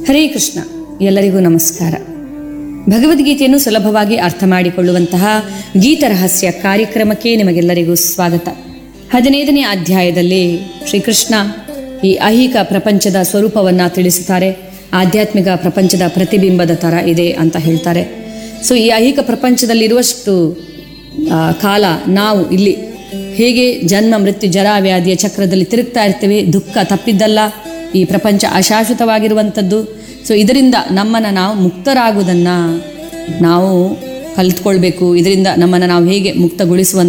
ಹರೇ ಕೃಷ್ಣ ಎಲ್ಲರಿಗೂ ನಮಸ್ಕಾರ ಭಗವದ್ಗೀತೆಯನ್ನು ಸುಲಭವಾಗಿ ಅರ್ಥ ಮಾಡಿಕೊಳ್ಳುವಂತಹ ಗೀತರಹಸ್ಯ ಕಾರ್ಯಕ್ರಮಕ್ಕೆ ನಿಮಗೆಲ್ಲರಿಗೂ ಸ್ವಾಗತ ಹದಿನೈದನೇ ಅಧ್ಯಾಯದಲ್ಲಿ ಶ್ರೀಕೃಷ್ಣ ಈ ಐಹಿಕ ಪ್ರಪಂಚದ ಸ್ವರೂಪವನ್ನು ತಿಳಿಸುತ್ತಾರೆ ಆಧ್ಯಾತ್ಮಿಕ ಪ್ರಪಂಚದ ಪ್ರತಿಬಿಂಬದ ಥರ ಇದೆ ಅಂತ ಹೇಳ್ತಾರೆ ಸೊ ಈ ಐಹಿಕ ಪ್ರಪಂಚದಲ್ಲಿರುವಷ್ಟು ಆ, ಕಾಲ ನಾವು ಇಲ್ಲಿ ಹೇಗೆ ಜನ್ಮ ಮೃತ್ಯು ಜರ ವ್ಯಾಧಿಯ ಚಕ್ರದಲ್ಲಿ ತಿರುಗ್ತಾ ಇರ್ತೇವೆ ದುಃಖ ತಪ್ಪಿದ್ದಲ್ಲ ಈ ಪ್ರಪಂಚ ಅಶಾಶ್ವತವಾಗಿರುವಂಥದ್ದು ಸೊ ಇದರಿಂದ ನಮ್ಮನ್ನು ನಾವು ಮುಕ್ತರಾಗುವುದನ್ನು ನಾವು ಕಲಿತ್ಕೊಳ್ಬೇಕು ಇದರಿಂದ ನಮ್ಮನ್ನು ನಾವು ಹೇಗೆ ಮುಕ್ತಗೊಳಿಸುವಂಥ